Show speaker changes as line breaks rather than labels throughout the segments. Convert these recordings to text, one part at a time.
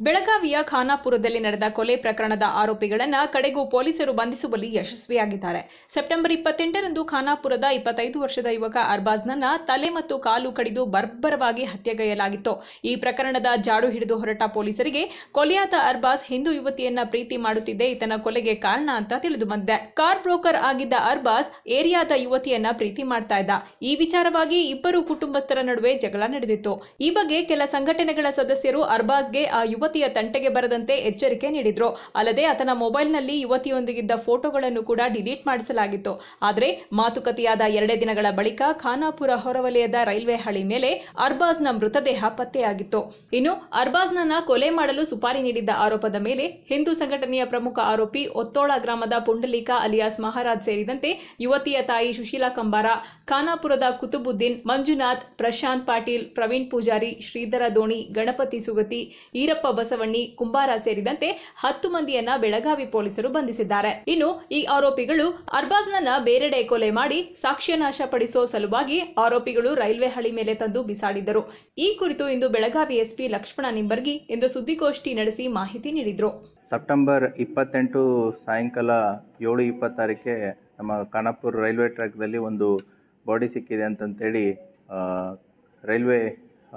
ಬೆಳಗಾವಿಯ ಖಾನಾಪುರದಲ್ಲಿ ನಡೆದ ಕೊಲೆ ಪ್ರಕರಣದ ಆರೋಪಿಗಳನ್ನ ಕಡೆಗೂ ಪೊಲೀಸರು ಬಂಧಿಸುವಲ್ಲಿ ಯಶಸ್ವಿಯಾಗಿದ್ದಾರೆ ಸೆಪ್ಟೆಂಬರ್ ಇಪ್ಪತ್ತೆಂಟರಂದು ಖಾನಾಪುರದ ಇಪ್ಪತ್ತೈದು ವರ್ಷದ ಯುವಕ ಅರ್ಬಾಜ್ನನ್ನ ತಲೆ ಮತ್ತು ಕಾಲು ಕಡಿದು ಬರ್ಬರವಾಗಿ ಹತ್ಯೆಗೈಯಲಾಗಿತ್ತು ಈ ಪ್ರಕರಣದ ಜಾಡು ಹಿಡಿದು ಹೊರಟ ಪೊಲೀಸರಿಗೆ ಕೊಲೆಯಾದ ಅರ್ಬಾಜ್ ಹಿಂದೂ ಯುವತಿಯನ್ನ ಪ್ರೀತಿ ಮಾಡುತ್ತಿದ್ದೇ ಈತನ ಕೊಲೆಗೆ ಕಾರಣ ಅಂತ ತಿಳಿದು ಬಂದಿದೆ ಕಾರ್ ಬ್ರೋಕರ್ ಆಗಿದ್ದ ಅರ್ಬಾಜ್ ಏರಿಯಾದ ಯುವತಿಯನ್ನ ಪ್ರೀತಿ ಮಾಡ್ತಾ ಇದ್ದ ಈ ವಿಚಾರವಾಗಿ ಇಬ್ಬರು ಕುಟುಂಬಸ್ಥರ ನಡುವೆ ಜಗಳ ನಡೆದಿತ್ತು ಈ ಬಗ್ಗೆ ಕೆಲ ಸಂಘಟನೆಗಳ ಸದಸ್ಯರು ಅರ್ಬಾಜ್ಗೆ ಆ ಯುವತಿಯ ತಂಟೆಗೆ ಬರದಂತೆ ಎಚ್ಚರಿಕೆ ನೀಡಿದ್ರು ಅಲ್ಲದೆ ಆತನ ಮೊಬೈಲ್ನಲ್ಲಿ ಯುವತಿಯೊಂದಿಗಿದ್ದ ಫೋಟೋಗಳನ್ನು ಕೂಡ ಡಿಲೀಟ್ ಮಾಡಿಸಲಾಗಿತ್ತು ಆದರೆ ಮಾತುಕತೆಯಾದ ಎರಡೇ ದಿನಗಳ ಬಳಿಕ ಖಾನಾಪುರ ಹೊರವಲಯದ ರೈಲ್ವೆ ಹಳಿ ಮೇಲೆ ಅರ್ಬಾಜ್ನ ಮೃತದೇಹ ಪತ್ತೆಯಾಗಿತ್ತು ಇನ್ನು ಅರ್ಬಾಜ್ನನ್ನ ಕೊಲೆ ಮಾಡಲು ಸುಪಾರಿ ನೀಡಿದ್ದ ಆರೋಪದ ಮೇಲೆ ಹಿಂದೂ ಸಂಘಟನೆಯ ಪ್ರಮುಖ ಆರೋಪಿ ಒತ್ತೋಳ ಗ್ರಾಮದ ಪುಂಡಲೀಕ ಅಲಿಯಾಸ್ ಮಹಾರಾಜ್ ಸೇರಿದಂತೆ ಯುವತಿಯ ತಾಯಿ ಸುಶೀಲಾ ಕಂಬಾರ ಖಾನಾಪುರದ ಕುತುಬುದ್ದೀನ್ ಮಂಜುನಾಥ್ ಪ್ರಶಾಂತ್ ಪಾಟೀಲ್ ಪ್ರವೀಣ್ ಪೂಜಾರಿ ಶ್ರೀಧರ ದೋಣಿ ಗಣಪತಿ ಸುಗತಿ ಈರಪ್ಪ ಬಸವಣ್ಣಿ ಕುಂಬಾರ ಸೇರಿದಂತೆ ಹತ್ತು ಮಂದಿಯನ್ನ ಬೆಳಗಾವಿ ಪೊಲೀಸರು ಬಂಧಿಸಿದ್ದಾರೆ ಇನ್ನು ಈ ಆರೋಪಿಗಳು ಅರ್ಬಾಜ್ನನ್ನ ಬೇರೆಡೆ ಕೊಲೆ ಮಾಡಿ ಸಾಕ್ಷ್ಯ ನಾಶ ಪಡಿಸೋ ಸಲುವಾಗಿ ಆರೋಪಿಗಳು ರೈಲ್ವೆ ಹಳಿ ಮೇಲೆ ತಂದು ಬಿಸಾಡಿದ್ದರು ಈ ಕುರಿತು ಇಂದು ಬೆಳಗಾವಿ ಎಸ್ಪಿ ಲಕ್ಷ್ಮಣ ನಿಂಬರ್ಗಿ ಇಂದು ಸುದ್ದಿಗೋಷ್ಠಿ ನಡೆಸಿ ಮಾಹಿತಿ ನೀಡಿದ್ರು
ಸೆಪ್ಟೆಂಬರ್ ಇಪ್ಪತ್ತೆಂಟು ಸಾಯಂಕಾಲ ಏಳು ಇಪ್ಪತ್ತಾರಕ್ಕೆ ನಮ್ಮ ಖಾನಾಪುರ ರೈಲ್ವೆ ಟ್ರ್ಯಾಕ್ದಲ್ಲಿ ಒಂದು ಬಾಡಿ ಸಿಕ್ಕಿದೆ ಅಂತಂತೇಳಿ ಆ, ರೈಲ್ವೆ ಆ,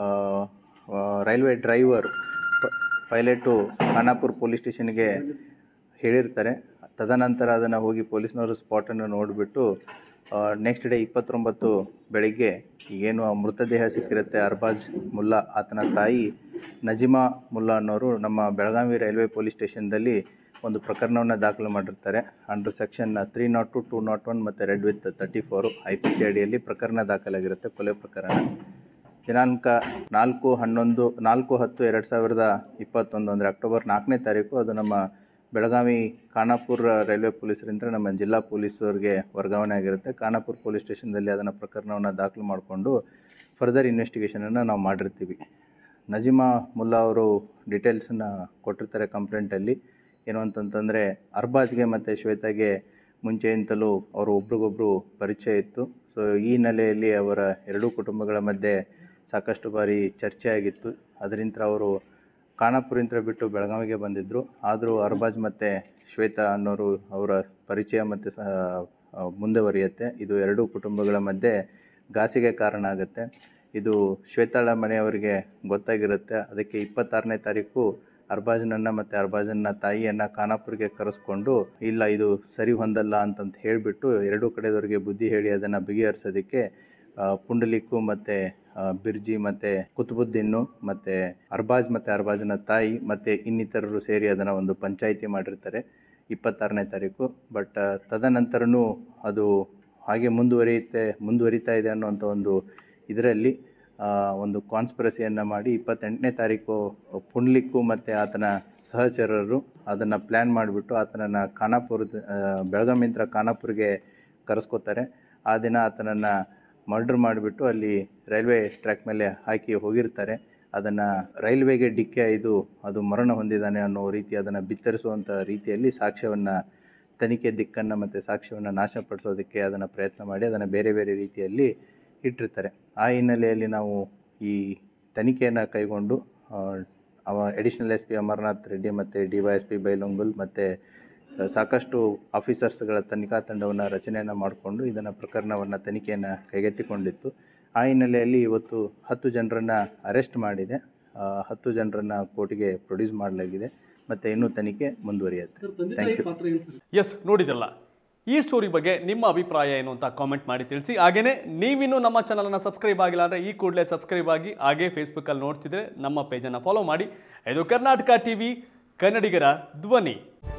ಆ, ರೈಲ್ವೆ ಡ್ರೈವರ್ ಪ- ಪೈಲಟು ಖಾನಾಪುರ ಪೊಲೀಸ್ ಸ್ಟೇಷನ್ಗೆ ಹೇಳಿರ್ತಾರೆ ತದನಂತರ ಅದನ್ನು ಹೋಗಿ ಪೊಲೀಸ್ನವರು ಸ್ಪಾಟನ್ನು ನೋಡಿಬಿಟ್ಟು ನೆಕ್ಸ್ಟ್ ಡೇ ಇಪ್ಪತ್ತೊಂಬತ್ತು ಬೆಳಿಗ್ಗೆ ಏನು ಆ ಮೃತದೇಹ ಸಿಕ್ಕಿರುತ್ತೆ ಅರ್ಬಾಜ್ ಮುಲ್ಲಾ ಆತನ ತಾಯಿ ನಜಿಮಾ ಮುಲ್ಲಾ ಅನ್ನೋರು ನಮ್ಮ ಬೆಳಗಾವಿ ರೈಲ್ವೆ ಪೊಲೀಸ್ ಸ್ಟೇಷನ್ದಲ್ಲಿ ಒಂದು ಪ್ರಕರಣವನ್ನು ದಾಖಲು ಮಾಡಿರ್ತಾರೆ under section three naught two two naught one ಮತ್ತು read with thirty four I P C ಅಡಿಯಲ್ಲಿ ಪ್ರಕರಣ ದಾಖಲಾಗಿರುತ್ತೆ ಕೊಲೆ ಪ್ರಕರಣ ದಿನಾಂಕ ನಾಲ್ಕು ಹನ್ನೊಂದು ನಾಲ್ಕು ಹತ್ತು ಎರಡು ಸಾವಿರದ ಇಪ್ಪತ್ತೊಂದು ಅಂದರೆ ಅಕ್ಟೋಬರ್ ನಾಲ್ಕನೇ ತಾರೀಕು ಅದು ನಮ್ಮ ಬೆಳಗಾವಿ ಖಾನಾಪುರ ರೈಲ್ವೆ ಪೊಲೀಸರಿಂದ ನಮ್ಮ ಜಿಲ್ಲಾ ಪೊಲೀಸರಿಗೆ ವರ್ಗಾವಣೆ ಆಗಿರುತ್ತೆ ಖಾನಾಪುರ ಪೊಲೀಸ್ ಸ್ಟೇಷನ್ದಲ್ಲಿ ಅದನ್ನು ಪ್ರಕರಣವನ್ನು ದಾಖಲು ಮಾಡಿಕೊಂಡು ಫರ್ದರ್ ಇನ್ವೆಸ್ಟಿಗೇಷನನ್ನು ನಾವು ಮಾಡಿರ್ತೀವಿ ನಜಿಮಾ ಮುಲ್ಲಾ ಅವರು ಡೀಟೇಲ್ಸನ್ನು ಕೊಟ್ಟಿರ್ತಾರೆ ಕಂಪ್ಲೇಂಟಲ್ಲಿ ಏನು ಅಂತಂತಂದರೆ ಅರ್ಬಾಜ್ಗೆ ಮತ್ತು ಶ್ವೇತಾಗೆ ಮುಂಚೆಯಿಂದಲೂ ಅವರು ಒಬ್ರಿಗೊಬ್ರು ಪರಿಚಯ ಇತ್ತು ಸೊ ಈ ನೆಲೆಯಲ್ಲಿ ಅವರ ಎರಡೂ ಕುಟುಂಬಗಳ ಮಧ್ಯೆ ಸಾಕಷ್ಟು ಬಾರಿ ಚರ್ಚೆ ಆಗಿತ್ತು ಅದರಿಂದ ಅವರು ಖಾನಾಪುರಿಂದ ಬಿಟ್ಟು ಬೆಳಗಾವಿಗೆ ಬಂದಿದ್ದರು ಆದರೂ ಅರ್ಬಾಜ್ ಮತ್ತು ಶ್ವೇತಾ ಅನ್ನೋರು ಅವರ ಪರಿಚಯ ಮತ್ತು ಸಹ ಆ, ಮುಂದುವರಿಯುತ್ತೆ ಇದು ಎರಡೂ ಕುಟುಂಬಗಳ ಮಧ್ಯೆ ಘಾಸಿಗೆ ಕಾರಣ ಆಗುತ್ತೆ ಇದು ಶ್ವೇತಾಳ ಮನೆಯವರಿಗೆ ಗೊತ್ತಾಗಿರುತ್ತೆ ಅದಕ್ಕೆ ಇಪ್ಪತ್ತಾರನೇ ತಾರೀಕು ಅರ್ಬಾಜ್ನನ್ನ ಮತ್ತು ಅರ್ಬಾಜನ್ನ ತಾಯಿಯನ್ನು ಖಾನಾಪುರಿಗೆ ಕರೆಸ್ಕೊಂಡು ಇಲ್ಲ ಇದು ಸರಿ ಹೊಂದಲ್ಲ ಅಂತಂತ ಹೇಳಿಬಿಟ್ಟು ಎರಡೂ ಕಡೆದವರಿಗೆ ಬುದ್ಧಿ ಹೇಳಿ ಅದನ್ನು ಬಗೆಹರಿಸೋದಕ್ಕೆ ಆ, ಪುಂಡಲಿಕ್ಕು ಮತ್ತು ಬಿರ್ಜಿ ಮತ್ತು ಕುತುಬುದ್ದೀನು ಮತ್ತು ಅರ್ಬಾಜ್ ಮತ್ತು ಅರ್ಬಾಜ್ನ ತಾಯಿ ಮತ್ತು ಇನ್ನಿತರರು ಸೇರಿ ಅದನ್ನು ಒಂದು ಪಂಚಾಯಿತಿ ಮಾಡಿರ್ತಾರೆ ಇಪ್ಪತ್ತಾರನೇ ತಾರೀಕು ಬಟ್ ತದನಂತರನೂ ಅದು ಹಾಗೆ ಮುಂದುವರಿಯುತ್ತೆ ಮುಂದುವರಿತಾ ಇದೆ ಅನ್ನುವಂಥ ಒಂದು ಇದರಲ್ಲಿ ಆ, ಒಂದು ಕಾನ್ಸ್ಪಿರಸಿಯನ್ನು ಮಾಡಿ ಇಪ್ಪತ್ತೆಂಟನೇ ತಾರೀಕು ಪುಂಡ್ಲಿಕ್ಕು ಮತ್ತು ಆತನ ಸಹಚರರು ಅದನ್ನು ಪ್ಲ್ಯಾನ್ ಮಾಡಿಬಿಟ್ಟು ಆತನನ್ನು ಖಾನಾಪುರದ ಆ, ಬೆಳಗಾವಿಂದ ಖಾನಾಪುರಿಗೆ ಕರೆಸ್ಕೋತಾರೆ ಆ ದಿನ ಆತನನ್ನು ಮರ್ಡ್ರ್ ಮಾಡಿಬಿಟ್ಟು ಅಲ್ಲಿ ರೈಲ್ವೆ ಟ್ರ್ಯಾಕ್ ಮೇಲೆ ಹಾಕಿ ಹೋಗಿರ್ತಾರೆ ಅದನ್ನು ರೈಲ್ವೆಗೆ ಡಿಕ್ಕೆ ಇದು ಅದು ಮರಣ ಹೊಂದಿದ್ದಾನೆ ಅನ್ನೋ ರೀತಿ ಅದನ್ನು ಬಿತ್ತರಿಸುವಂಥ ರೀತಿಯಲ್ಲಿ ಸಾಕ್ಷ್ಯವನ್ನು ತನಿಖೆ ದಿಕ್ಕನ್ನು ಮತ್ತು ಸಾಕ್ಷ್ಯವನ್ನು ನಾಶಪಡಿಸೋದಕ್ಕೆ ಅದನ್ನು ಪ್ರಯತ್ನ ಮಾಡಿ ಅದನ್ನು ಬೇರೆ ಬೇರೆ ರೀತಿಯಲ್ಲಿ ಇಟ್ಟಿರ್ತಾರೆ ಆ ಹಿನ್ನೆಲೆಯಲ್ಲಿ ನಾವು ಈ ತನಿಖೆಯನ್ನು ಕೈಗೊಂಡು ಆ, ಅವ additional S P Amarnath Reddy ಮತ್ತು ಡಿ ವೈ ಎಸ್ ಪಿ ಬೈಲೊಂಗುಲ್ ಮತ್ತು ಸಾಕಷ್ಟು ಆಫೀಸರ್ಸ್ಗಳ ತನಿಖಾ ತಂಡವನ್ನು ರಚನೆಯನ್ನು ಮಾಡಿಕೊಂಡು ಇದನ್ನು ಪ್ರಕರಣವನ್ನು ತನಿಖೆಯನ್ನು ಕೈಗೆತ್ತಿಕೊಂಡಿತ್ತು ಆ ಹಿನ್ನೆಲೆಯಲ್ಲಿ ಇವತ್ತು ಹತ್ತು ಜನರನ್ನು ಅರೆಸ್ಟ್ ಮಾಡಿದೆ ಆ, ಹತ್ತು ಜನರನ್ನು ಕೋರ್ಟಿಗೆ ಪ್ರೊಡ್ಯೂಸ್ ಮಾಡಲಾಗಿದೆ ಮತ್ತು ಇನ್ನೂ ತನಿಖೆ ಮುಂದುವರಿಯುತ್ತೆ ಥ್ಯಾಂಕ್ ಯು
ಎಸ್ ನೋಡಿದಲ್ಲ ಈ ಸ್ಟೋರಿ ಬಗ್ಗೆ ನಿಮ್ಮ ಅಭಿಪ್ರಾಯ ಏನು ಅಂತ ಕಾಮೆಂಟ್ ಮಾಡಿ ತಿಳಿಸಿ ಹಾಗೇನೇ ನೀವಿನ್ನೂ ನಮ್ಮ ಚಾನಲನ್ನು ಸಬ್ಸ್ಕ್ರೈಬ್ ಆಗಿಲ್ಲ ಅಂದರೆ ಈ ಕೂಡಲೇ ಸಬ್ಸ್ಕ್ರೈಬ್ ಆಗಿ ಹಾಗೇ ಫೇಸ್ಬುಕ್ಕಲ್ಲಿ ನೋಡ್ತಿದ್ರೆ ನಮ್ಮ ಪೇಜನ್ನು ಫಾಲೋ ಮಾಡಿ ಇದು ಕರ್ನಾಟಕ ಟಿವಿ ಕನ್ನಡಿಗರ ಧ್ವನಿ